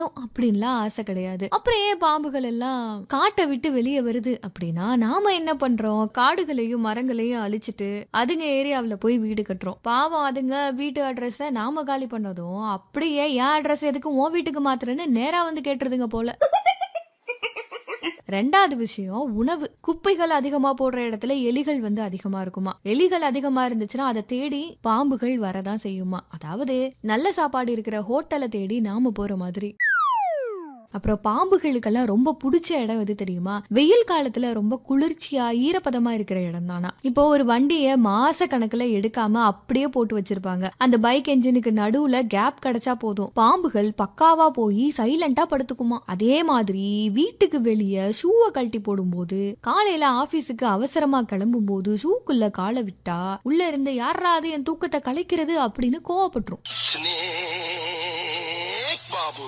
அப்படின்லாம் ஆசை கிடையாது அப்புறம் ஏன் பாம்புகள் எல்லாம் காட்டை விட்டு வெளியே வருது அப்படின்னா நாம என்ன பண்றோம் காடுகளையும் மரங்களையும் அழிச்சிட்டு அதுங்க ஏரியாவுல போய் வீடு கட்டுறோம் பாவம் அதுங்க வீட்டு அட்ரஸ நாம காலி பண்ணதும் அப்படியே என் அட்ரஸ் எதுக்கு உன் வீட்டுக்கு மாத்துறேன்னு நேரா வந்து கேட்டுருதுங்க போல ரெண்டாவது விஷயம் உணவு குப்பைகள் அதிகமா போடுற இடத்துல எலிகள் வந்து அதிகமா இருக்குமா எலிகள் அதிகமா இருந்துச்சுன்னா அதை தேடி பாம்புகள் வரதான் செய்யுமா அதாவது நல்ல சாப்பாடு இருக்கிற ஹோட்டலை தேடி நாம போற மாதிரி அப்புறம் பாம்புகளுக்கெல்லாம் ரொம்ப பிடிச்ச இடம் எது தெரியுமா வெயில் காலத்துல ரொம்ப குளிர்ச்சியா ஈரப்பதமா இருக்கிற இடம் தானா இப்போ ஒரு வண்டிய மாச கணக்குல எடுக்காம அப்படியே போட்டு வச்சிருப்பாங்க அந்த பைக் என்ஜினுக்கு நடுவுல கேப் கிடைச்சா போதும் பாம்புகள் பக்காவா போய் சைலண்டா படுத்துக்குமா அதே மாதிரி வீட்டுக்கு வெளியே ஷூவை கழட்டி போடும்போது காலையில ஆபீஸுக்கு அவசரமா கிளம்பும் போது ஷூக்குள்ள காலை விட்டா உள்ள இருந்து யாராவது என் தூக்கத்தை கலைக்கிறது அப்படின்னு கோவப்பட்டுரும் Snake Babu.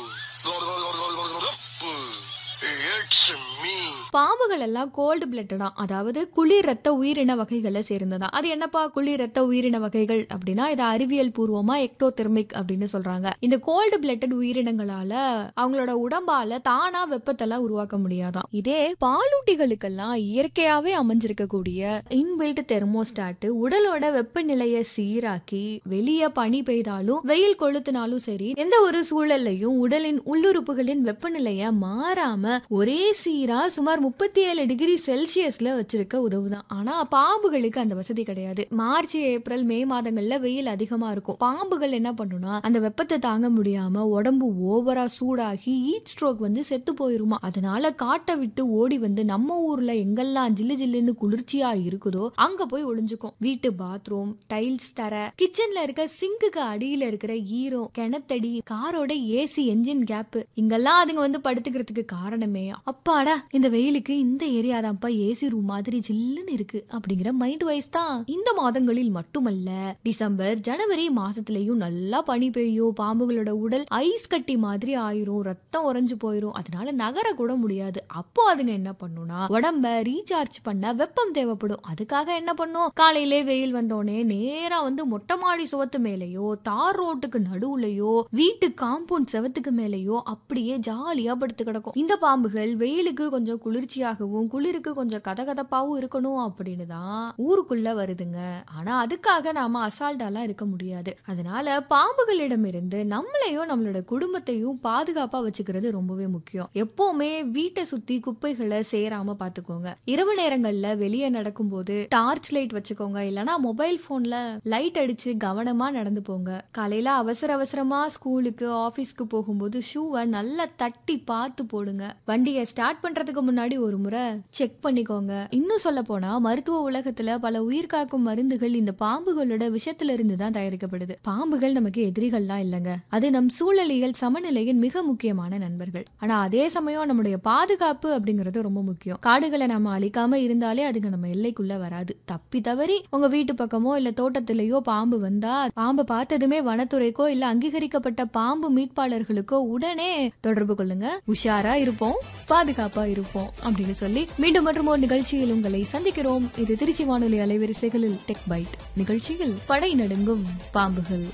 It's me. பாம்புகள் எல்லாம் கோல்டு பிளட்டடா அதாவது குளிர் ரத்த உயிரின வகைகளை சேர்ந்ததா அது என்னப்பா குளிர் ரத்த உயிரின வகைகள் அப்படின்னா இது அறிவியல் பூர்வமா எக்டோதெர்மிக் அப்படின்னு சொல்றாங்க இந்த கோல்டு பிளட்டட் உயிரினங்களால அவங்களோட உடம்பால தானா வெப்பத்தெல்லாம் உருவாக்க முடியாதாம் இதே பாலூட்டிகளுக்கெல்லாம் இயற்கையாவே அமைஞ்சிருக்கக்கூடிய இன்பில்ட் தெர்மோஸ்டாட் உடலோட வெப்பநிலையை சீராக்கி வெளியே பனி பெய்தாலும் வெயில் கொளுத்தினாலும் சரி எந்த ஒரு சூழல்லையும் உடலின் உள்ளுறுப்புகளின் வெப்பநிலைய மாறாம ஒரே சீரா சுமார் முப்பத்தி ஏழு டிகிரி செல்சியஸ்ல வச்சிருக்க உதவுதான் ஆனா பாம்புகளுக்கு அந்த வசதி கிடையாது மார்ச் ஏப்ரல் மே மாதங்கள்ல வெயில் அதிகமா இருக்கும் பாம்புகள் என்ன பண்ணுனா அந்த வெப்பத்தை தாங்க முடியாம உடம்பு ஓவரா சூடாகி ஹீட் ஸ்ட்ரோக் வந்து செத்து போயிருமா அதனால காட்டை விட்டு ஓடி வந்து நம்ம ஊர்ல எங்கெல்லாம் ஜில்லு ஜில்லுன்னு குளிர்ச்சியா இருக்குதோ அங்க போய் ஒளிஞ்சுக்கும் வீட்டு பாத்ரூம் டைல்ஸ் தர கிச்சன்ல இருக்க சிங்குக்கு அடியில இருக்கிற ஈரம் கிணத்தடி காரோட ஏசி என்ஜின் கேப் இங்கெல்லாம் அதுங்க வந்து படுத்துக்கிறதுக்கு காரணமே அப்பாடா இந்த வெயிலுக்கு இந்த ஏரியா தான்ப்பா ஏசி ரூம் மாதிரி ஜில்லுன்னு இருக்கு அப்படிங்கிற மைண்ட் வைஸ் தான் இந்த மாதங்களில் மட்டுமல்ல டிசம்பர் ஜனவரி மாசத்துலயும் நல்லா பனி பெய்யும் பாம்புகளோட உடல் ஐஸ் கட்டி மாதிரி ஆயிரும் ரத்தம் உறைஞ்சு போயிரும் அதனால நகர கூட முடியாது அப்போ அதுங்க என்ன பண்ணும்னா உடம்ப ரீசார்ஜ் பண்ண வெப்பம் தேவைப்படும் அதுக்காக என்ன பண்ணும் காலையிலே வெயில் வந்தோடனே நேரா வந்து மொட்டை மாடி சுவத்து மேலேயோ தார் ரோட்டுக்கு நடுவுலயோ வீட்டு காம்பவுண்ட் செவத்துக்கு மேலேயோ அப்படியே ஜாலியா படுத்து கிடக்கும் இந்த பாம்புகள் வெயிலுக்கு கொஞ்சம் குளிர்ச்சியாகவும் குளிருக்கு கொஞ்சம் கதகதப்பாவும் இருக்கணும் அப்படின்னு தான் ஊருக்குள்ள வருதுங்க ஆனா அதுக்காக நாம அசால்ட்டாலாம் இருக்க முடியாது அதனால பாம்புகளிடமிருந்து நம்மளையும் நம்மளோட குடும்பத்தையும் பாதுகாப்பா வச்சுக்கிறது ரொம்பவே முக்கியம் எப்பவுமே வீட்டை சுத்தி குப்பைகளை சேராம பாத்துக்கோங்க இரவு நேரங்கள்ல வெளியே நடக்கும்போது டார்ச் லைட் வச்சுக்கோங்க இல்லனா மொபைல் போன்ல லைட் அடிச்சு கவனமா நடந்து போங்க காலையில அவசர அவசரமா ஸ்கூலுக்கு ஆபீஸ்க்கு போகும்போது ஷூவை நல்லா தட்டி பார்த்து போடுங்க வண்டியை ஸ்டார்ட் பண்றதுக்கு முன்னாடி ஒரு முறை செக் பண்ணிக்கோங்க இன்னும் சொல்ல போனா மருத்துவ உலகத்துல பல உயிர் காக்கும் மருந்துகள் இந்த பாம்புகளோட விஷத்துல இருந்து தான் தயாரிக்கப்படுது பாம்புகள் நமக்கு எதிரிகள்லாம் இல்லைங்க அது நம் சூழலியல் சமநிலையின் மிக முக்கியமான நண்பர்கள் ஆனா அதே சமயம் நம்முடைய பாதுகாப்பு அப்படிங்கிறது ரொம்ப முக்கியம் காடுகளை நம்ம அழிக்காம இருந்தாலே அதுங்க நம்ம எல்லைக்குள்ள வராது தப்பி தவறி உங்க வீட்டு பக்கமோ இல்ல தோட்டத்திலேயோ பாம்பு வந்தா பாம்பை பார்த்ததுமே வனத்துறைக்கோ இல்ல அங்கீகரிக்கப்பட்ட பாம்பு மீட்பாளர்களுக்கோ உடனே தொடர்பு கொள்ளுங்க உஷாரா இருப்போம் பாதுகாப்பா இருப்போம் அப்படின்னு சொல்லி மீண்டும் மற்றும் ஒரு நிகழ்ச்சியில் உங்களை சந்திக்கிறோம் இது திருச்சி வானொலி அலைவரிசைகளில் டெக் பைட் நிகழ்ச்சியில் படை நடுங்கும் பாம்புகள்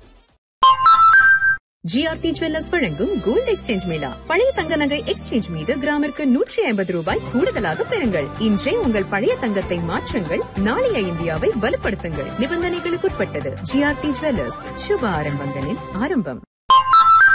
ஜிஆர்டி ஜுவல்லர்ஸ் வழங்கும் கோல்டு எக்ஸ்சேஞ்ச் மேளா பழைய தங்க நகை எக்ஸ்சேஞ்ச் மீது கிராமிற்கு நூற்றி ஐம்பது ரூபாய் கூடுதலாக பெறுங்கள் இன்றே உங்கள் பழைய தங்கத்தை மாற்றுங்கள் நாளைய இந்தியாவை வலுப்படுத்துங்கள் நிபந்தனைகளுக்குட்பட்டது ஜிஆர்டி ஜுவல்லர்ஸ் சுப ஆரம்பங்களின் ஆரம்பம்